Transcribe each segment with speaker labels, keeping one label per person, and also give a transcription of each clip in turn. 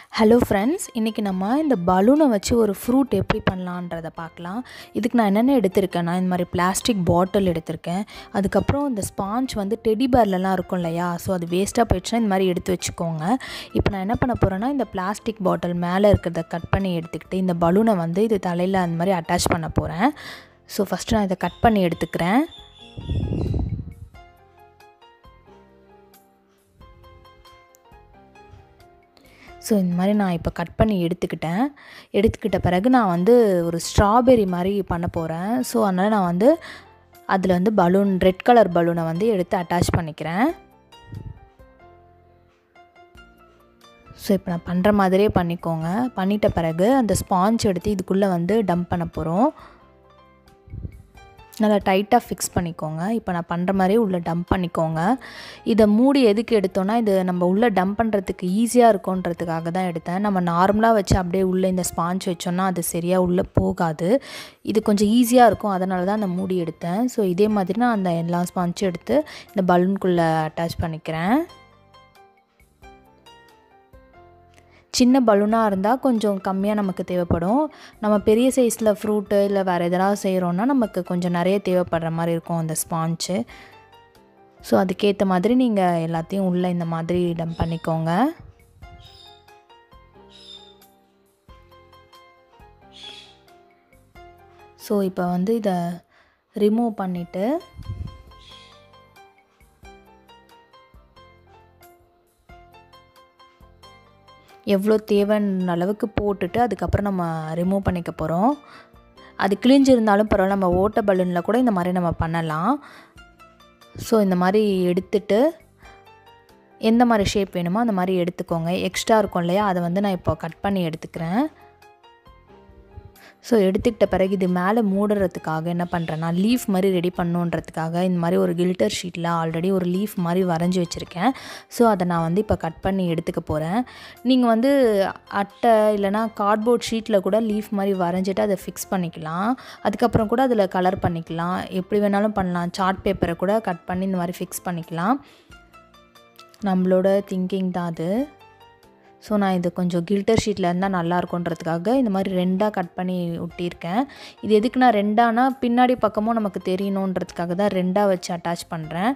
Speaker 1: hello friends இன்றைக்கி நம்ம இந்த பலூனை வச்சு ஒரு ஃப்ரூட் எப்படி பண்ணலான்றதை பார்க்கலாம் இதுக்கு நான் என்னென்ன எடுத்திருக்கேன்னா இந்த மாதிரி பிளாஸ்டிக் பாட்டில் எடுத்திருக்கேன் அதுக்கப்புறம் இந்த ஸ்பாஞ்ச் வந்து டெடி பேர்லலாம் இருக்கும் இல்லையா ஸோ அது வேஸ்ட்டாக போயிடுச்சுன்னா இந்த மாதிரி எடுத்து வச்சுக்கோங்க இப்போ நான் என்ன பண்ண போகிறேன்னா இந்த பிளாஸ்டிக் பாட்டில் மேலே இருக்கிறத கட் பண்ணி எடுத்துக்கிட்டு இந்த பலூனை வந்து இது தலையில் அந்த மாதிரி அட்டாச் பண்ண போகிறேன் ஸோ ஃபஸ்ட்டு நான் இதை கட் பண்ணி எடுத்துக்கிறேன் ஸோ இந்த மாதிரி நான் இப்போ கட் பண்ணி எடுத்துக்கிட்டேன் எடுத்துக்கிட்ட பிறகு நான் வந்து ஒரு ஸ்ட்ராபெரி மாதிரி பண்ண போகிறேன் ஸோ அதனால் நான் வந்து அதில் வந்து பலூன் ரெட் கலர் பலூனை வந்து எடுத்து அட்டாச் பண்ணிக்கிறேன் ஸோ இப்போ நான் பண்ணுற மாதிரியே பண்ணிக்கோங்க பண்ணிட்ட பிறகு அந்த ஸ்பாஞ்ச் எடுத்து இதுக்குள்ளே வந்து டம்ப் பண்ண போகிறோம் நல்லா டைட்டாக ஃபிக்ஸ் பண்ணிக்கோங்க இப்போ நான் பண்ணுற மாதிரியே உள்ளே டம்ப் பண்ணிக்கோங்க இதை மூடி எதுக்கு எடுத்தோன்னா இது நம்ம உள்ளே டம்ப் பண்ணுறதுக்கு ஈஸியாக இருக்கும்ன்றதுக்காக தான் எடுத்தேன் நம்ம நார்மலாக வச்சு அப்படியே உள்ளே இந்த ஸ்பாஞ்ச் வச்சோன்னா அது சரியாக உள்ளே போகாது இது கொஞ்சம் ஈஸியாக இருக்கும் அதனால தான் அந்த மூடி எடுத்தேன் ஸோ இதே மாதிரி நான் அந்த எல்லா ஸ்பாஞ்சும் எடுத்து இந்த பலூனுக்குள்ளே அட்டாச் பண்ணிக்கிறேன் சின்ன பலூனாக இருந்தால் கொஞ்சம் கம்மியாக நமக்கு தேவைப்படும் நம்ம பெரிய சைஸில் ஃப்ரூட்டு இல்லை வேறு எதனா செய்கிறோன்னா நமக்கு கொஞ்சம் நிறைய தேவைப்படுற மாதிரி இருக்கும் அந்த ஸ்பாஞ்சு ஸோ அதுக்கேற்ற மாதிரி நீங்கள் எல்லாத்தையும் உள்ளே இந்த மாதிரி இடம் பண்ணிக்கோங்க ஸோ இப்போ வந்து இதை ரிமூவ் பண்ணிவிட்டு எவ்வளோ தேவைன்ற அளவுக்கு போட்டுட்டு அதுக்கப்புறம் நம்ம ரிமூவ் பண்ணிக்க போகிறோம் அது கிழிஞ்சிருந்தாலும் பரவாயில்ல நம்ம ஓட்ட பலூனில் கூட இந்த மாதிரி நம்ம பண்ணலாம் ஸோ இந்த மாதிரி எடுத்துட்டு எந்த மாதிரி ஷேப் வேணுமோ அந்த மாதிரி எடுத்துக்கோங்க எக்ஸ்ட்ரா இருக்கும் இல்லையா அதை வந்து நான் இப்போ கட் பண்ணி எடுத்துக்கிறேன் ஸோ எடுத்துக்கிட்ட பிறகு இது மேலே மூடுறதுக்காக என்ன பண்ணுறேன்னா லீஃப் மாதிரி ரெடி பண்ணுன்றதுக்காக இந்த மாதிரி ஒரு கில்டர் ஷீட்டில் ஆல்ரெடி ஒரு லீஃப் மாதிரி வரைஞ்சி வச்சுருக்கேன் ஸோ அதை நான் வந்து இப்போ கட் பண்ணி எடுத்துக்க போகிறேன் நீங்கள் வந்து அட்டை இல்லைனா கார்ட்போர்ட் ஷீட்டில் கூட லீஃப் மாதிரி வரைஞ்சிட்டு அதை ஃபிக்ஸ் பண்ணிக்கலாம் அதுக்கப்புறம் கூட அதில் கலர் பண்ணிக்கலாம் எப்படி வேணாலும் பண்ணலாம் சார்ட் பேப்பரை கூட கட் பண்ணி இந்த மாதிரி ஃபிக்ஸ் பண்ணிக்கலாம் நம்மளோட திங்கிங் தான் அது ஸோ நான் இது கொஞ்சம் கில்டர் ஷீட்டில் இருந்தால் நல்லா இருக்குன்றதுக்காக இந்த மாதிரி ரெண்டாக கட் பண்ணி ஒட்டியிருக்கேன் இது எதுக்கு நான் ரெண்டானா பின்னாடி பக்கமும் நமக்கு தெரியணுன்றதுக்காக தான் ரெண்டாக வச்சு அட்டாச் பண்ணுறேன்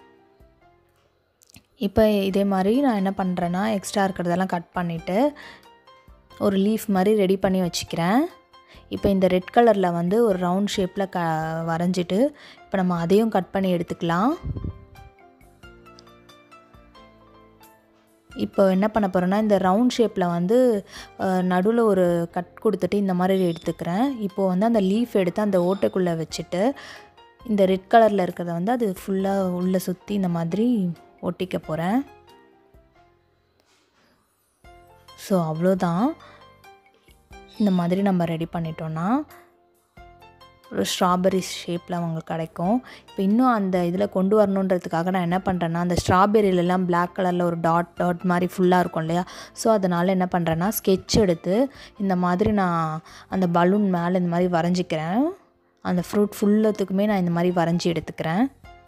Speaker 1: இப்போ இதே மாதிரி நான் என்ன பண்ணுறேன்னா எக்ஸ்ட்ரா இருக்கிறதெல்லாம் கட் பண்ணிவிட்டு ஒரு லீஃப் மாதிரி ரெடி பண்ணி வச்சுக்கிறேன் இப்போ இந்த ரெட் கலரில் வந்து ஒரு ரவுண்ட் ஷேப்பில் க வரைஞ்சிட்டு இப்போ நம்ம அதையும் கட் பண்ணி எடுத்துக்கலாம் இப்போ என்ன பண்ண போகிறேன்னா இந்த ரவுண்ட் ஷேப்பில் வந்து நடுவில் ஒரு கட் கொடுத்துட்டு இந்த மாதிரி எடுத்துக்கிறேன் இப்போது வந்து அந்த லீஃப் எடுத்து அந்த ஓட்டைக்குள்ளே வச்சுட்டு இந்த ரெட் கலரில் இருக்கிறத வந்து அது ஃபுல்லாக உள்ளே சுற்றி இந்த மாதிரி ஒட்டிக்க போகிறேன் ஸோ அவ்வளோதான் இந்த மாதிரி நம்ம ரெடி பண்ணிட்டோன்னா ஒரு ஸ்ட்ராபெரி ஷேப்பில் அவங்களுக்கு கிடைக்கும் இப்போ இன்னும் அந்த இதில் கொண்டு வரணுன்றதுக்காக நான் என்ன பண்ணுறேன்னா அந்த ஸ்ட்ராபெரியிலலாம் பிளாக் கலரில் ஒரு டாட் டாட் மாதிரி ஃபுல்லாக இருக்கும் இல்லையா ஸோ அதனால் என்ன பண்ணுறேன்னா ஸ்கெட்ச் எடுத்து இந்த மாதிரி நான் அந்த பலூன் மேலே இந்த மாதிரி வரைஞ்சிக்கிறேன் அந்த ஃப்ரூட் ஃபுல்லத்துக்குமே நான் இந்த மாதிரி வரைஞ்சி எடுத்துக்கிறேன்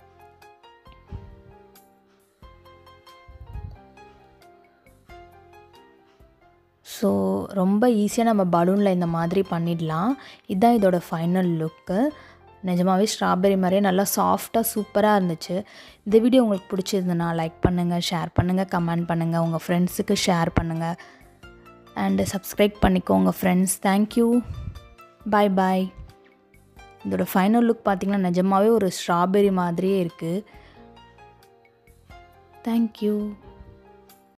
Speaker 1: ஸோ ரொம்ப ஈஸியாக நம்ம பலூனில் இந்த மாதிரி பண்ணிடலாம் இதுதான் இதோட ஃபைனல் லுக்கு நிஜமாகவே ஸ்ட்ராபெரி மாதிரியே நல்லா சாஃப்டாக சூப்பராக இருந்துச்சு இந்த வீடியோ உங்களுக்கு பிடிச்சிருந்ததுன்னா லைக் பண்ணுங்கள் ஷேர் பண்ணுங்கள் கமெண்ட் பண்ணுங்கள் உங்கள் ஃப்ரெண்ட்ஸுக்கு ஷேர் பண்ணுங்கள் அண்டு சப்ஸ்கிரைப் பண்ணிக்கோங்க ஃப்ரெண்ட்ஸ் தேங்க்யூ பாய் பாய் இதோட ஃபைனல் லுக் பார்த்திங்கன்னா நிஜமாகவே ஒரு ஸ்ட்ராபெரி மாதிரியே இருக்குது தேங்க்யூ